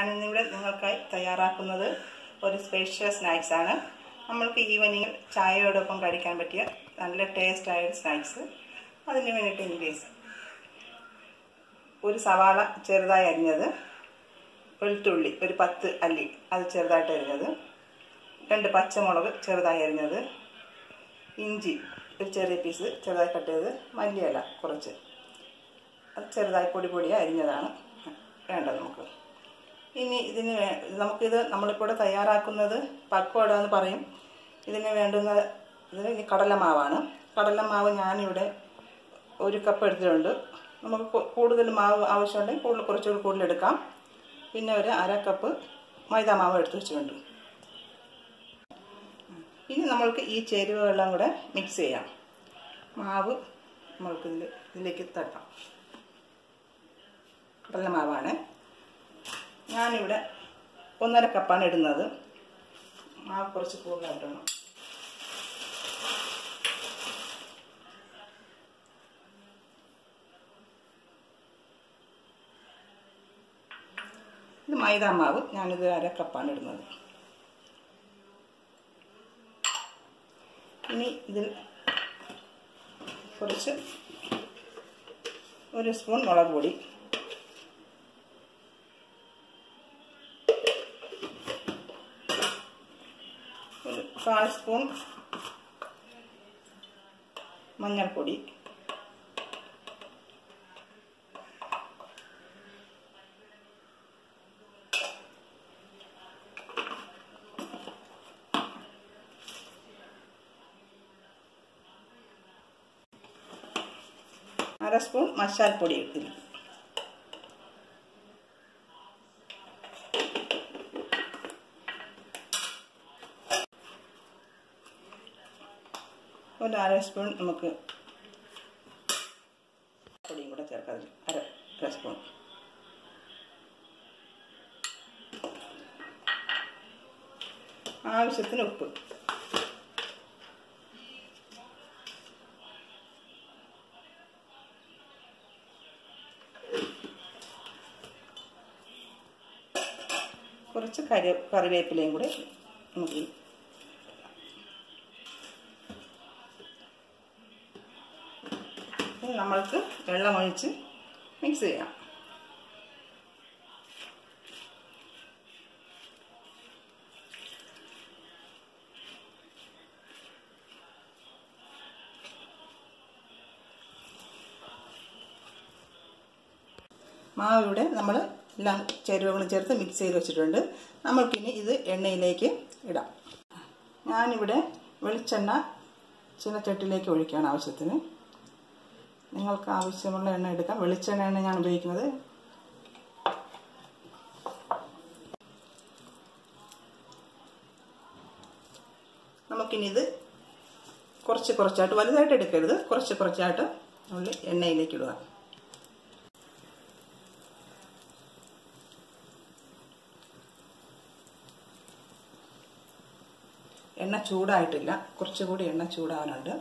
ഞാനിന്നിവിടെ നിങ്ങൾക്കായി തയ്യാറാക്കുന്നത് ഒരു സ്പെഷ്യൽ സ്നാക്സ് ആണ് നമ്മൾക്ക് ഈവനിങ്ങിൽ ചായയോടൊപ്പം കഴിക്കാൻ പറ്റിയ നല്ല ടേസ്റ്റായ ഒരു സ്നാക്സ് അതിന് വേണ്ടിയിട്ട് ഇൻഗ്രീസ് ഒരു സവാള ചെറുതായി അരിഞ്ഞത് വെളുത്തുള്ളി ഒരു പത്ത് അല്ലി അത് ചെറുതായിട്ട് അരിഞ്ഞത് രണ്ട് പച്ചമുളക് ചെറുതായി അരിഞ്ഞത് ഇഞ്ചി ഒരു ചെറിയ പീസ് ചെറുതായി കട്ട് ചെയ്ത് മല്ലിയില കുറച്ച് അത് ചെറുതായി പൊടി പൊടിയായി അരിഞ്ഞതാണ് വേണ്ടത് നമുക്ക് ഇനി ഇതിന് വേ നമുക്കിത് നമ്മളിപ്പോൾ ഇവിടെ തയ്യാറാക്കുന്നത് പക്വട എന്ന് പറയും ഇതിന് വേണ്ടുന്ന ഇതിന് ഇനി കടലമാവാണ് കടലമാവ് ഞാനിവിടെ ഒരു കപ്പ് എടുത്തിട്ടുണ്ട് നമുക്ക് കു- കൂടുതൽ മാവ് ആവശ്യമുണ്ടെങ്കിൽ കൂടുതൽ കുറച്ചുകൂടി കൂടുതൽ എടുക്കാം പിന്നെ ഒരു അര കപ്പ് മൈദ മാവ് എടുത്ത് വെച്ചിട്ടുണ്ട് ഇനി നമ്മൾക്ക് ഈ ചേരുവകളെല്ലാം കൂടെ മിക്സ് ചെയ്യാം മാവ് നമ്മൾക്ക് ഇതിൽ ഇതിലേക്ക് തട്ടാം കടലമാവാണ് ഞാനിവിടെ ഒന്നര കപ്പാണ് ഇടുന്നത് മാവ് കുറച്ച് കൂടുതലായിട്ടണം ഇത് മൈദാ മാവ് ഞാനിത് അര കപ്പാണ് ഇടുന്നത് ഇനി ഇതിൽ കുറച്ച് ഒരു സ്പൂൺ മുളക് പൊടി ഒരു കാൽ സ്പൂൺ മഞ്ഞൾപ്പൊടി അര സ്പൂൺ മസാലപ്പൊടി ഇതിൽ ഒരു അര സ്പൂൺ നമുക്ക് പൊടിയും കൂടെ ചേർക്കാം അതിൽ അര അര സ്പൂൺ ആവശ്യത്തിന് ഉപ്പ് കുറച്ച് കറി കറിവേപ്പിലയും കൂടെ നമുക്ക് ഇനി നമ്മൾക്ക് വെള്ളമൊഴിച്ച് മിക്സ് ചെയ്യാം മാവ് ഇവിടെ നമ്മൾ എല്ലാം ചേരുവകളും ചേർത്ത് മിക്സ് ചെയ്ത് വെച്ചിട്ടുണ്ട് നമ്മൾക്കിനി ഇത് എണ്ണയിലേക്ക് ഇടാം ഞാനിവിടെ വെളിച്ചെണ്ണ ചീനച്ചട്ടിലേക്ക് ഒഴിക്കുകയാണ് ആവശ്യത്തിന് നിങ്ങൾക്ക് ആവശ്യമുള്ള എണ്ണ എടുക്കാം വെളിച്ചെണ്ണയാണ് ഞാൻ ഉപയോഗിക്കുന്നത് നമുക്കിനി ഇത് കുറച്ച് കുറച്ചായിട്ട് വലുതായിട്ട് എടുക്കരുത് കുറച്ച് കുറച്ചായിട്ട് നമ്മൾ എണ്ണയിലേക്ക് ഇടുക എണ്ണ ചൂടായിട്ടില്ല കുറച്ചുകൂടി എണ്ണ ചൂടാവാനുണ്ട്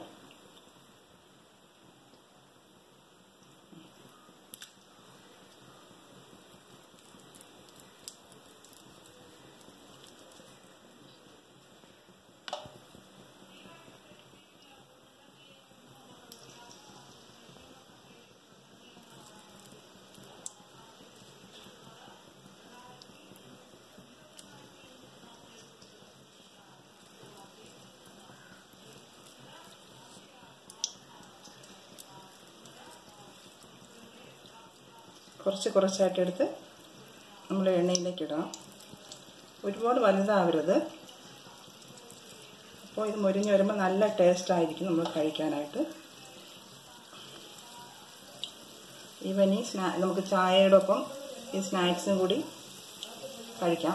കുറച്ച് കുറച്ചായിട്ട് എടുത്ത് നമ്മൾ എണ്ണയിലേക്ക് ഇടാം ഒരുപാട് വലുതാവരുത് അപ്പോൾ ഇത് മുരിഞ്ഞ് വരുമ്പോൾ നല്ല ടേസ്റ്റ് ആയിരിക്കും നമ്മൾ കഴിക്കാനായിട്ട് ഈവൻ ഈ സ്നാ നമുക്ക് ചായയുടെ ഒപ്പം ഈ സ്നാക്സും കൂടി കഴിക്കാം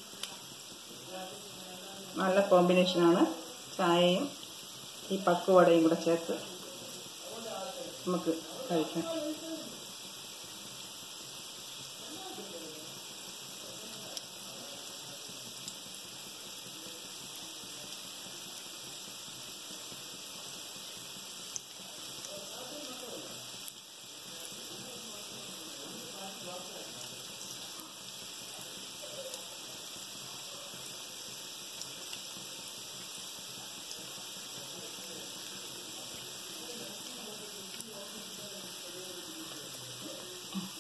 നല്ല കോമ്പിനേഷനാണ് ചായയും ഈ പക്കുവടയും കൂടെ ചേർത്ത് നമുക്ക് കഴിക്കാം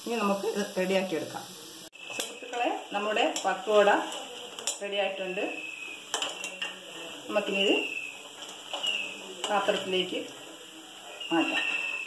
ഇനി നമുക്ക് ഇത് റെഡിയാക്കി എടുക്കാം സുഹൃത്തുക്കളെ നമ്മുടെ പക്കോട റെഡിയായിട്ടുണ്ട് നമുക്കിനി ഇത് പാത്രത്തിലേക്ക് മാറ്റാം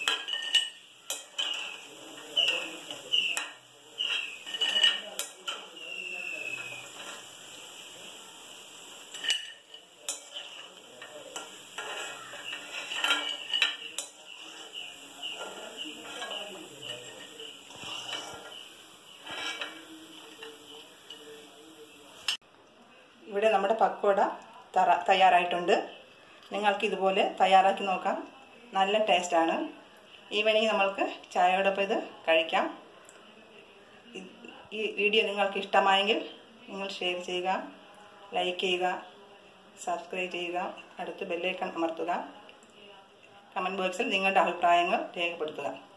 ഇവിടെ നമ്മുടെ പക്കോട തറ തയ്യാറായിട്ടുണ്ട് നിങ്ങൾക്ക് ഇതുപോലെ തയ്യാറാക്കി നോക്കാം നല്ല ടേസ്റ്റാണ് ഈവനിങ് നമ്മൾക്ക് ചായയോടൊപ്പം ഇത് കഴിക്കാം ഇത്- ഈ വീഡിയോ നിങ്ങൾക്ക് ഇഷ്ടമായെങ്കിൽ നിങ്ങൾ ഷെയർ ചെയ്യുക ലൈക്ക് ചെയ്യുക സബ്സ്ക്രൈബ് ചെയ്യുക അടുത്ത് ബെല്ലൈക്കൺ അമർത്തുക കമൻറ്റ് ബോക്സിൽ നിങ്ങളുടെ അഭിപ്രായങ്ങൾ രേഖപ്പെടുത്തുക